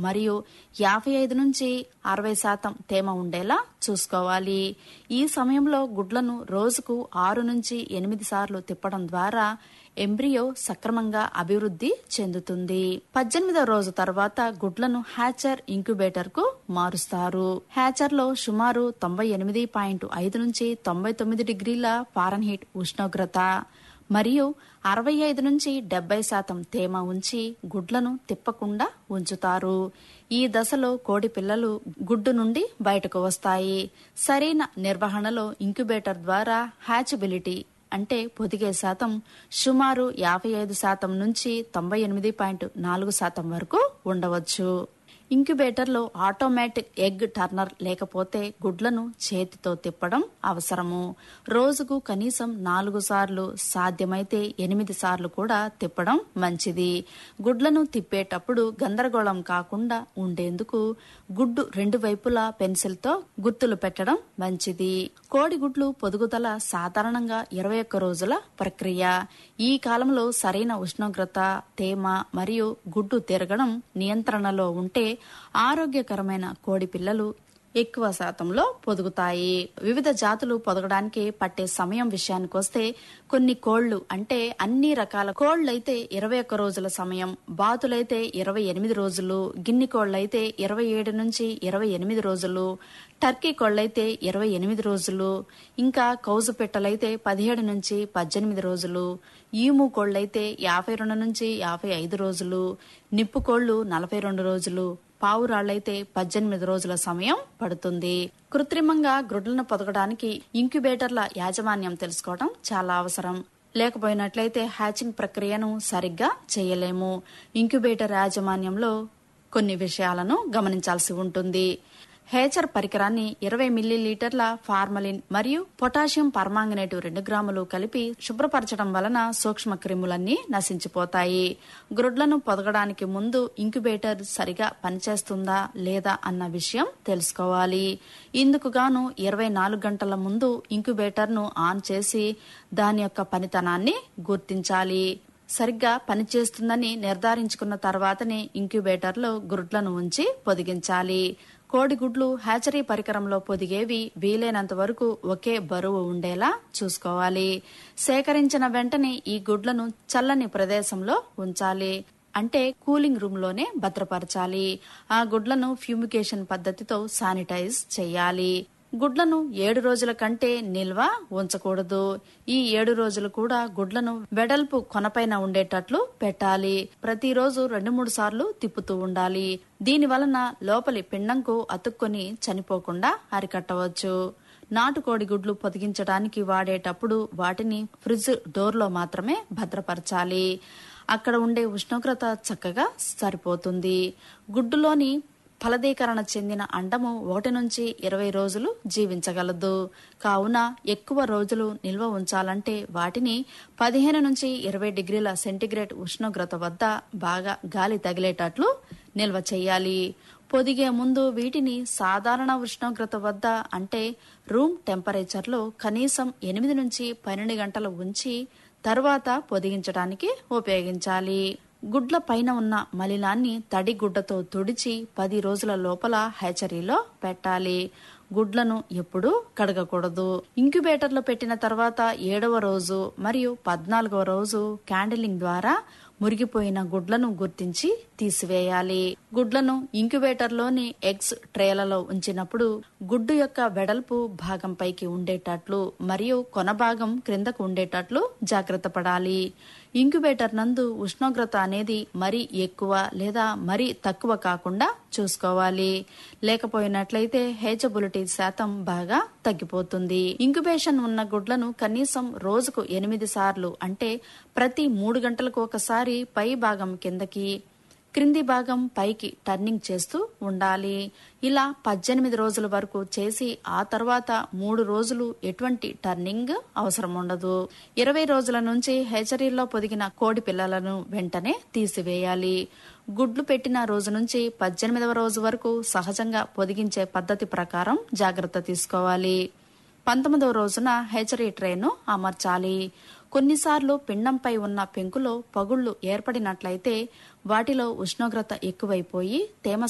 మరియు యాభై ఐదు నుంచి అరవై శాతం తేమ ఉండేలా చూసుకోవాలి ఈ సమయంలో గుడ్లను రోజుకు ఆరు నుంచి ఎనిమిది సార్లు తిప్పడం ద్వారా ఎంబ్రియో సక్రమంగా అభివృద్ధి చెందుతుంది పద్దెనిమిదవ రోజు తర్వాత గుడ్లను హ్యాచర్ ఇంక్యుబేటర్ కు మారుస్తారు హ్యాచర్ లో సుమారు తొంభై ఎనిమిది పాయింట్ ఐదు నుంచి తొంభై తొమ్మిది డిగ్రీల ఫారెన్హీట్ ఉష్ణోగ్రత మరియు అరవై ఐదు నుంచి డెబ్బై శాతం తేమ ఉంచి గుడ్లను తిప్పకుండా ఉంచుతారు ఈ దశలో కోడి పిల్లలు గుడ్డు నుండి బయటకు వస్తాయి సరైన నిర్వహణలో ఇంక్యుబేటర్ ద్వారా హ్యాచబిలిటీ అంటే పొదిగే శాతం సుమారు యాభై ఐదు శాతం నుంచి తొంభై ఎనిమిది పాయింట్ నాలుగు శాతం వరకు ఉండవచ్చు ఇంక్యుబేటర్లో ఆటోమేటిక్ ఎగ్ టర్నర్ లేకపోతే గుడ్లను చేతితో తిప్పడం అవసరము రోజుకు కనీసం నాలుగు సార్లు సాధ్యమైతే ఎనిమిది సార్లు కూడా తిప్పడం మంచిది గుడ్లను తిప్పేటప్పుడు గందరగోళం కాకుండా ఉండేందుకు గుడ్డు రెండు వైపులా పెన్సిల్తో గుర్తులు పెట్టడం మంచిది కోడిగుడ్లు పొదుగుదల సాధారణంగా ఇరవై ఒక్క రోజుల ప్రక్రియ ఈ కాలంలో సరైన ఉష్ణోగ్రత తేమ మరియు గుడ్డు తిరగడం నియంత్రణలో ఉంటే ఆరోగ్యకరమైన కోడి పిల్లలు ఎక్కువ శాతంలో పొదుగుతాయి వివిధ జాతులు పొదగడానికి పట్టే సమయం విషయానికి వస్తే కొన్ని కోళ్లు అంటే అన్ని రకాల కోళ్లైతే ఇరవై ఒక్క రోజుల సమయం బాతులైతే ఇరవై ఎనిమిది రోజులు గిన్ని కోళ్లైతే ఇరవై ఏడు నుంచి ఇరవై ఎనిమిది రోజులు టర్కీ కోళ్లైతే ఇరవై ఎనిమిది రోజులు ఇంకా కౌజు పెట్టలైతే పదిహేడు నుంచి పద్దెనిమిది రోజులు ఈము కోళ్లైతే యాభై రెండు నుంచి యాభై ఐదు రోజులు నిప్పు కోళ్లు నలభై రెండు రోజులు పావురాళ్లైతే పద్దెనిమిది రోజుల సమయం పడుతుంది కృత్రిమంగా గ్రుడ్లను పొదగడానికి ఇంక్యుబేటర్ల యాజమాన్యం తెలుసుకోవడం చాలా అవసరం లేకపోయినట్లయితే హ్యాచింగ్ ప్రక్రియను సరిగ్గా చేయలేము ఇంక్యుబేటర్ యాజమాన్యంలో కొన్ని విషయాలను గమనించాల్సి ఉంటుంది హేచర్ పరికరాన్ని ఇరవై మిల్లీలీటర్ల ఫార్మలిన్ మరియు పొటాషియం పర్మాంగనేటు రెండు గ్రాములు కలిపి శుభ్రపరచడం వలన సూక్ష్మ క్రిములన్నీ నశించిపోతాయి గ్రుడ్లను పొదగడానికి ముందు ఇంక్యుబేటర్ సరిగా పనిచేస్తుందా లేదా అన్న విషయం తెలుసుకోవాలి ఇందుకు గాను ఇరవై నాలుగు గంటల ముందు ఇంక్యుబేటర్ను ఆన్ చేసి దాని యొక్క పనితనాన్ని గుర్తించాలి సరిగ్గా పనిచేస్తుందని నిర్ధారించుకున్న తర్వాతనే ఇంక్యుబేటర్లో గుడ్లను ఉంచి పొదిగించాలి కోడిగుడ్లు హ్యాచరీ పరికరంలో పొదిగేవి వీలైనంత వరకు ఒకే బరువు ఉండేలా చూసుకోవాలి సేకరించిన వెంటనే ఈ గుడ్లను చల్లని ప్రదేశంలో ఉంచాలి అంటే కూలింగ్ రూమ్ లోనే భద్రపరచాలి ఆ గుడ్లను ఫ్యూమికేషన్ పద్ధతితో శానిటైజ్ చేయాలి గుడ్లను ఏడు రోజుల కంటే నిల్వ ఉంచకూడదు ఈ ఏడు రోజులు కూడా గుడ్లను వెడల్పు కొనపైన ఉండేటట్లు పెట్టాలి ప్రతిరోజు రెండు మూడు సార్లు తిప్పుతూ ఉండాలి దీని వలన లోపలి పిండంకు అతుక్కొని చనిపోకుండా అరికట్టవచ్చు నాటుకోడి గుడ్లు పొదిగించడానికి వాడేటప్పుడు వాటిని ఫ్రిడ్జ్ డోర్లో మాత్రమే భద్రపరచాలి అక్కడ ఉండే ఉష్ణోగ్రత చక్కగా సరిపోతుంది గుడ్డులోని ఫలదీకరణ చెందిన అండము ఒకటి నుంచి ఇరవై రోజులు జీవించగలదు కావున ఎక్కువ రోజులు నిల్వ ఉంచాలంటే వాటిని పదిహేను నుంచి ఇరవై డిగ్రీల సెంటీగ్రేడ్ ఉష్ణోగ్రత వద్ద బాగా గాలి తగిలేటట్లు నిల్వ చేయాలి పొదిగే ముందు వీటిని సాధారణ ఉష్ణోగ్రత వద్ద అంటే రూమ్ టెంపరేచర్లో కనీసం ఎనిమిది నుంచి పన్నెండు గంటలు ఉంచి తరువాత పొదిగించడానికి ఉపయోగించాలి గుడ్ల పైన ఉన్న మలినాన్ని తడి గుడ్డతో తుడిచి పది రోజుల లోపల హ్యాచరీలో పెట్టాలి గుడ్లను ఎప్పుడూ కడగకూడదు ఇంక్యుబేటర్లో పెట్టిన తర్వాత ఏడవ రోజు మరియు పద్నాలుగవ రోజు క్యాండిలింగ్ ద్వారా మురిగిపోయిన గుడ్లను గుర్తించి తీసివేయాలి గుడ్లను ఇంక్యుబేటర్లోని ఎగ్స్ ట్రేలలో ఉంచినప్పుడు గుడ్డు యొక్క వెడల్పు భాగం పైకి ఉండేటట్లు మరియు కొన భాగం క్రిందకు ఉండేటట్లు జాగ్రత్త పడాలి ఇంక్యుబేటర్ నందు ఉష్ణోగ్రత అనేది మరీ ఎక్కువ లేదా మరీ తక్కువ కాకుండా చూసుకోవాలి లేకపోయినట్లయితే హేచబులిటీ శాతం బాగా తగ్గిపోతుంది ఇంక్యుబేషన్ ఉన్న గుడ్లను కనీసం రోజుకు ఎనిమిది సార్లు అంటే ప్రతి మూడు గంటలకు ఒకసారి పై భాగం కిందకి క్రింది భాగం పైకి టర్నింగ్ చేస్తూ ఉండాలి ఇలా పద్దెనిమిది రోజుల వరకు చేసి ఆ తర్వాత మూడు రోజులు ఎటువంటి టర్నింగ్ అవసరం ఉండదు ఇరవై రోజుల నుంచి హెచరీల్లో పొదిగిన కోడి పిల్లలను వెంటనే తీసివేయాలి గుడ్లు పెట్టిన రోజు నుంచి పద్దెనిమిదవ రోజు వరకు సహజంగా పొదిగించే పద్ధతి ప్రకారం జాగ్రత్త తీసుకోవాలి పంతొమ్మిదవ రోజున హెచరీ ట్రేను అమర్చాలి కొన్నిసార్లు పిండంపై ఉన్న పెంకులో పగుళ్లు ఏర్పడినట్లయితే వాటిలో ఉష్ణోగ్రత ఎక్కువైపోయి తేమ